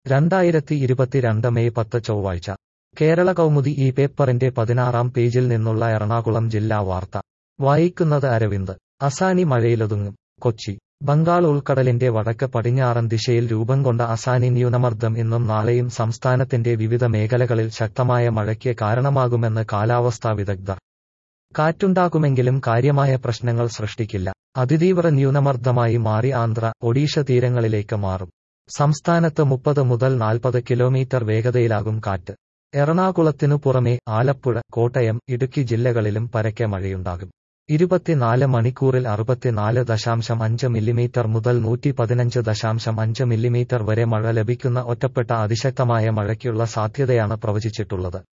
രണ്ടായിരത്തി ഇരുപത്തിരണ്ട് മെയ് പത്ത് ചൊവ്വാഴ്ച കേരള കൗമുദി ഈ പേപ്പറിന്റെ പതിനാറാം പേജിൽ നിന്നുള്ള എറണാകുളം ജില്ലാ വാർത്ത വായിക്കുന്നത് അരവിന്ദ് അസാനി മഴയിലൊതുങ്ങും കൊച്ചി ബംഗാൾ ഉൾക്കടലിന്റെ വടക്ക് പടിഞ്ഞാറൻ ദിശയിൽ രൂപം കൊണ്ട അസാനി ന്യൂനമർദ്ദം ഇന്നും നാളെയും സംസ്ഥാനത്തിന്റെ വിവിധ മേഖലകളിൽ ശക്തമായ മഴയ്ക്ക് കാരണമാകുമെന്ന് കാലാവസ്ഥാ വിദഗ്ധർ കാറ്റുണ്ടാകുമെങ്കിലും കാര്യമായ പ്രശ്നങ്ങൾ സൃഷ്ടിക്കില്ല അതിതീവ്ര ന്യൂനമർദ്ദമായി മാറി ആന്ധ്ര ഒഡീഷ തീരങ്ങളിലേക്ക് മാറും സംസ്ഥാനത്ത് മുപ്പത് മുതൽ നാൽപ്പത് കിലോമീറ്റർ വേഗതയിലാകും കാറ്റ് എറണാകുളത്തിനു പുറമെ ആലപ്പുഴ കോട്ടയം ഇടുക്കി ജില്ലകളിലും പരക്കെ മഴയുണ്ടാകും ഇരുപത്തിനാല് മണിക്കൂറിൽ അറുപത്തിനാല് ദശാംശം അഞ്ച് മില്ലിമീറ്റർ മുതൽ നൂറ്റി പതിനഞ്ച് ദശാംശം അഞ്ച് മില്ലിമീറ്റർ വരെ മഴ ലഭിക്കുന്ന ഒറ്റപ്പെട്ട അതിശക്തമായ മഴയ്ക്കുള്ള സാധ്യതയാണ് പ്രവചിച്ചിട്ടുള്ളത്